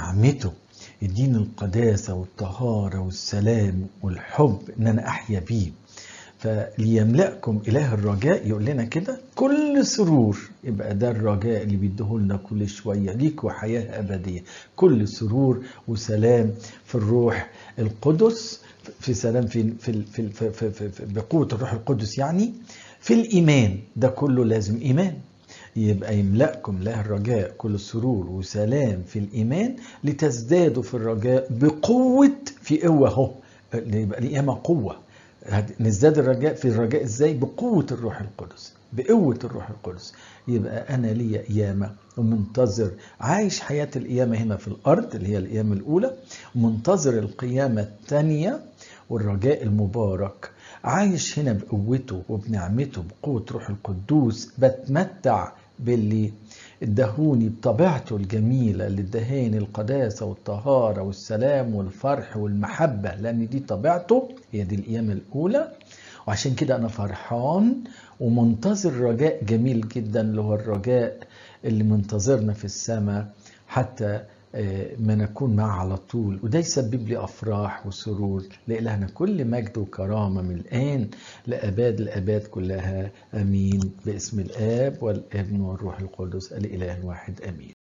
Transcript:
بنعمته يديني القداسة والطهارة والسلام والحب إن أنا أحيا بيه فليملأكم إله الرجاء يقول لنا كده كل سرور يبقى ده الرجاء اللي بيديهولنا كل شوية ليكوا حياة أبدية كل سرور وسلام في الروح القدس في سلام في في في, في, في, في, في بقوة الروح القدس يعني في الإيمان ده كله لازم إيمان يبقى يملأكم له الرجاء كل سرور وسلام في الإيمان لتزدادوا في الرجاء بقوة في قوة اهو يبقى القيامة قوة نزداد الرجاء في الرجاء ازاي بقوة الروح القدس بقوة الروح القدس يبقى أنا ليا قيامة ومنتظر عايش حياة القيامة هنا في الأرض اللي هي القيامة الأولى ومنتظر القيامة الثانية والرجاء المبارك عايش هنا بقوته وبنعمته بقوة روح القدوس بتمتع باللي ادهوني بطبيعته الجميلة اللي ادهاني القداسة والطهارة والسلام والفرح والمحبة لأن دي طبيعته هي دي القيامة الأولى وعشان كده أنا فرحان ومنتظر رجاء جميل جدا اللي هو الرجاء اللي منتظرنا في السماء حتى ما نكون معه على طول وده يسبب لي أفراح وسرور لإلهنا كل مجد وكرامة من الآن لأباد الأباد كلها أمين باسم الآب والابن والروح القدس الإله الواحد أمين